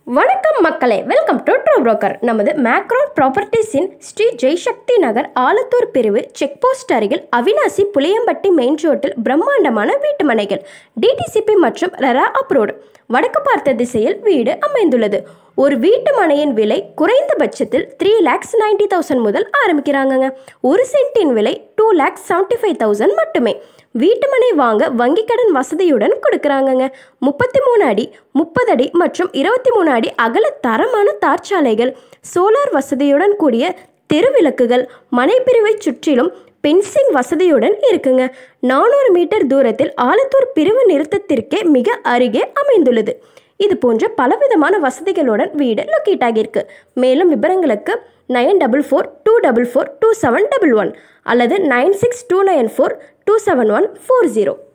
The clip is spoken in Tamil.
வணக்கம் மக்களே வெல்கம் டு ட்ரூ புரோக்கர் நமது மேக்ரோன் ப்ராப்பர்ட்டிஸின் ஸ்ரீ ஜெய்சக்தி நகர் ஆலத்தூர் பிரிவு செக் போஸ்ட் அருகில் அவினாசி புளியம்பட்டி மெயின் ரோட்டில் பிரம்மாண்டமான வீட்டு மனைகள் டிடிசிபி மற்றும் ரெரா அப்ரோடு வடக்கு பார்த்த திசையில் வீடு அமைந்துள்ளது ஒரு வீட்டு மனையின் விலை குறைந்தபட்சத்தில் த்ரீ லேக்ஸ் நைன்டி தௌசண்ட் முதல் ஆரம்பிக்கிறாங்கங்க ஒரு சென்ட்டின் விலை two lakhs seventy five thousand மட்டுமே வீட்டுமனை வாங்க வங்கி கடன் வசதியுடன் கொடுக்குறாங்கங்க முப்பத்தி மூணு அடி முப்பது அடி மற்றும் இருபத்தி மூணு அடி அகல தரமான தார்ச்சாலைகள் சோலார் வசதியுடன் கூடிய தெருவிளக்குகள் மனைப்பிரிவை சுற்றிலும் பென்சிங் வசதியுடன் இருக்குங்க நானூறு மீட்டர் தூரத்தில் ஆலத்தூர் பிரிவு நிறுத்தத்திற்கே மிக அருகே அமைந்துள்ளது இது போன்ற பலவிதமான வசதிகளுடன் வீடு லொக்கேட் ஆகியிருக்கு மேலும் விவரங்களுக்கு nine double four two double four two seven double one அல்லது nine six two nine four two seven one four zero